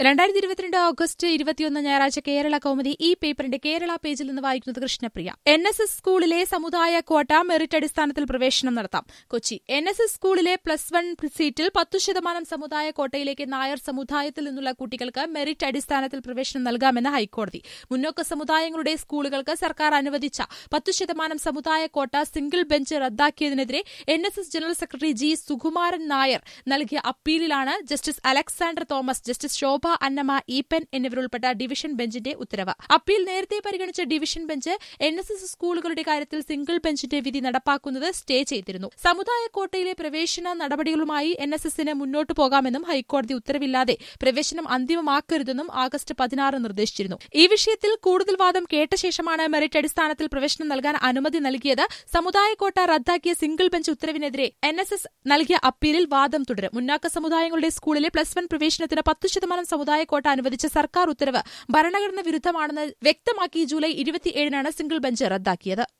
രണ്ടായിരത്തി ഇരുപത്തിരണ്ട് ഓഗസ്റ്റ് ഇരുപത്തിയൊന്ന് ഞായറാഴ്ച കേരള കൗമുദി ഈ പേപ്പറിന്റെ കേരള പേജിൽ നിന്ന് വായിക്കുന്നത് കൃഷ്ണപ്രിയ എൻ എസ് എസ് സ്കൂളിലെ സമുദായ ക്വാട്ട മെറിറ്റ് അടിസ്ഥാനത്തിൽ പ്രവേശനം നടത്താം കൊച്ചി എൻ എസ് എസ് സ്കൂളിലെ പ്ലസ് വൺ സീറ്റിൽ പത്തു ശതമാനം സമുദായ കോട്ടയിലേക്ക് നായർ സമുദായത്തിൽ നിന്നുള്ള കുട്ടികൾക്ക് മെറിറ്റ് അടിസ്ഥാനത്തിൽ പ്രവേശനം നൽകാമെന്ന് ഹൈക്കോടതി മുന്നോക്ക സമുദായങ്ങളുടെ സ്കൂളുകൾക്ക് സർക്കാർ അനുവദിച്ച പത്തു ശതമാനം സമുദായ കോട്ട സിംഗിൾ ബെഞ്ച് റദ്ദാക്കിയതിനെതിരെ N S S general secretary G Sukumaran Nair നൽകിയ അപ്പീലിലാണ് ജസ്റ്റിസ് അലക്സാണ്ടർ തോമസ് ജസ്റ്റിസ് ശോഭ അന്നമ ഈപ്പൻ എന്നിവരുൾപ്പെട്ട ഡിവിഷൻ ബെഞ്ചിന്റെ ഉത്തരവ് അപ്പീൽ നേരത്തെ പരിഗണിച്ച division bench N S S സ്കൂളുകളുടെ കാര്യത്തിൽ സിംഗിൾ ബെഞ്ചിന്റെ വിധി നടപ്പാക്കുന്നത് സ്റ്റേ ചെയ്തിരുന്നു സമുദായ കോട്ടയിലെ പ്രവേശന നടപടികളുമായി എൻ എസ് എസിന് മുന്നോട്ടു പോകാമെന്നും ഹൈക്കോടതി ഉത്തരവില്ലാതെ പ്രവേശനം അന്തിമമാക്കരുതെന്നും ആഗസ്റ്റ് പതിനാറ് നിർദ്ദേശിച്ചിരുന്നു ഈ വിഷയത്തിൽ കൂടുതൽ വാദം കേട്ട ശേഷമാണ് മെറിറ്റ് അടിസ്ഥാനത്തിൽ പ്രവേശനം നൽകാൻ അനുമതി നൽകിയത് സമുദായ കോട്ട റദ്ദാക്കിയ സിംഗിൾ ബെഞ്ച് ഉത്തരവിനെതിരെ എൻ എസ് എസ് നൽകിയ അപ്പീലിൽ വാദം തുടരും മുന്നാക്ക സമുദായങ്ങളുടെ സ്കൂളിലെ പ്ലസ് വൺ പ്രവേശനത്തിന് പത്ത് ശതമാനം സമുദായ കോട്ട അനുവദിച്ച സർക്കാർ ഉത്തരവ് ഭരണഘടന വിരുദ്ധമാണെന്ന് വ്യക്തമാക്കി ജൂലൈ ഇരുപത്തിയേഴിനാണ് സിംഗിൾ ബെഞ്ച് റദ്ദാക്കിയത്